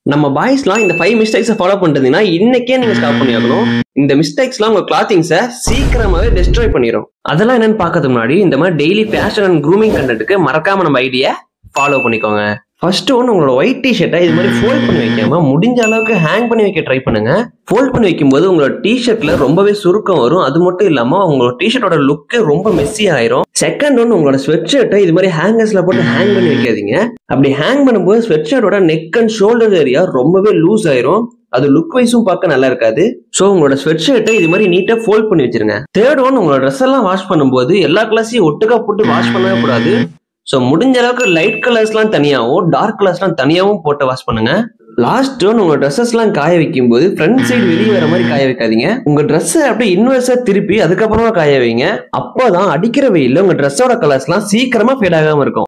நம்ம பாய்ஸ்லாம் இந்த five மிஸ்டேக்ஸை follow பண்ணிட்டீங்கன்னா இன்னைக்கே நீங்க ஸ்டாப் பண்ணி ஆகணும் இந்த மிஸ்டேக்ஸ்லாம் உங்க கிளாத்திங்ஸை சீக்கிரமாவே டெஸ்ட்ராய் பண்ணிடும் அதெல்லாம் என்னன்னு பார்க்கறதுக்கு முன்னாடி இந்த மாதிரி டெய்லி ஃபேஷன் அண்ட் க்ரூமிங் கண்டென்ட்டுக்கு மறக்காம நம்ம ஐடியா ஃபாலோ பண்ணிக்கோங்க ஃபர்ஸ்ட் ஒன்று உங்களோட ஒயிட் டிஷர்ட்டை இது மாதிரி ஃபோல்ட் பண்ணி வைக்காம முடிஞ்ச அளவுக்கு ஹேங் பண்ணி வைக்க ட்ரை பண்ணுங்க ஃபோல்ட் பண்ணி வைக்கும்போது உங்களோட டிஷர்ட்ல ரொம்பவே சுருக்கம் வரும் அது மட்டும் இல்லாம உங்களோட டிஷர்ட்டோட லுக்கு ரொம்ப மெஸ்ஸி ஆயிரும் செகண்ட் ஒன்று உங்களோட ஸ்வெட் ஷர்ட்டை இது மாதிரி ஹேங்கர்ஸ்ல போட்டு ஹேங் பண்ணி வைக்காதீங்க அப்படி ஹேங் பண்ணும்போது ஸ்வெட் ஷர்ட்டோட நெக் அண்ட் ஷோல்டர் ஏரியா ரொம்பவே லூஸ் ஆயிரும் அது லுக் வைஸும் பார்க்க நல்லா இருக்காது ஸோ உங்களோட ஸ்வெட் ஷர்ட்டை இது மாதிரி நீட்டாக ஃபோல்ட் பண்ணி வச்சிருங்க தேர்ட் ஒன் உங்களோட ட்ரெஸ் எல்லாம் வாஷ் பண்ணும்போது எல்லா கிளாஸையும் ஒட்டுக்கா போட்டு வாஷ் பண்ணவே கூடாது ஸோ முடிஞ்ச அளவுக்கு லைட் கலர்ஸ்லாம் தனியாகவும் டார்க் கலர்ஸ்லாம் தனியாகவும் போட்டு வாஷ் பண்ணுங்க லாஸ்ட் ஒன் உங்க ட்ரெஸ்ஸஸ்லாம் காய வைக்கும் போது ஃப்ரண்ட் சைடு வெளியே வர மாதிரி காய வைக்காதீங்க உங்க ட்ரெஸ்ஸை அப்படியே இன்வெர்ஸா திருப்பி அதுக்கப்புறமா காய வைங்க அப்போதான் அடிக்கிற வெயில்ல உங்க ட்ரெஸ்ஸோட கலர்ஸ்லாம் சீக்கிரமா ஃபேட் ஆகாம இருக்கும்